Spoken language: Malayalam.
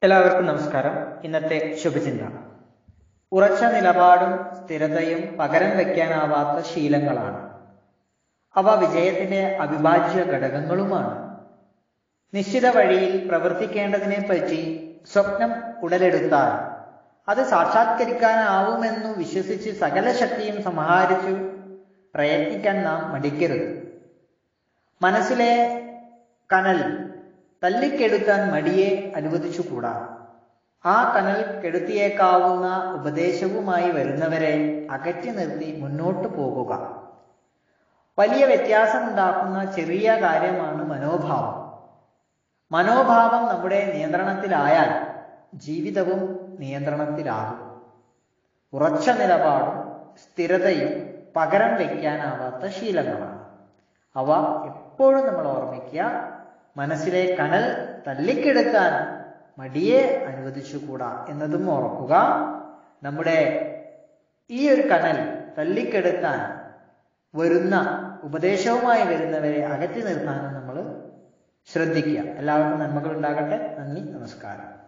എല്ലാവർക്കും നമസ്കാരം ഇന്നത്തെ ശുഭചിന്ത ഉറച്ച നിലപാടും സ്ഥിരതയും പകരം വയ്ക്കാനാവാത്ത ശീലങ്ങളാണ് അവ വിജയത്തിന്റെ അവിഭാജ്യ ഘടകങ്ങളുമാണ് നിശ്ചിത വഴിയിൽ പ്രവർത്തിക്കേണ്ടതിനെ പറ്റി സ്വപ്നം ഉടലെടുത്താൽ അത് സാക്ഷാത്കരിക്കാനാവുമെന്നു വിശ്വസിച്ച് സകല ശക്തിയും സമാഹരിച്ചു പ്രയത്നിക്കാൻ നാം മടിക്കരുത് മനസ്സിലെ കനൽ തല്ലിക്കെടുക്കാൻ മടിയെ അനുവദിച്ചുകൂടാ ആ കനൽ കെടുത്തിയേക്കാവുന്ന ഉപദേശവുമായി വരുന്നവരെ അകറ്റി നിർത്തി മുന്നോട്ടു പോകുക വലിയ വ്യത്യാസമുണ്ടാക്കുന്ന ചെറിയ കാര്യമാണ് മനോഭാവം മനോഭാവം നമ്മുടെ നിയന്ത്രണത്തിലായാൽ ജീവിതവും നിയന്ത്രണത്തിലാകും ഉറച്ച നിലപാടും സ്ഥിരതയും പകരം വയ്ക്കാനാവാത്ത ശീലങ്ങളാണ് അവ എപ്പോഴും നമ്മൾ ഓർമ്മിക്കുക മനസ്സിലെ കനൽ തല്ലിക്കെടുക്കാൻ മടിയെ അനുവദിച്ചുകൂടാ എന്നതും ഓർക്കുക നമ്മുടെ ഈ ഒരു കനൽ തല്ലിക്കെടുക്കാൻ വരുന്ന ഉപദേശവുമായി വരുന്നവരെ അകറ്റി നിർത്താനും നമ്മൾ ശ്രദ്ധിക്കുക എല്ലാവർക്കും നന്മകൾ ഉണ്ടാകട്ടെ നന്ദി നമസ്കാരം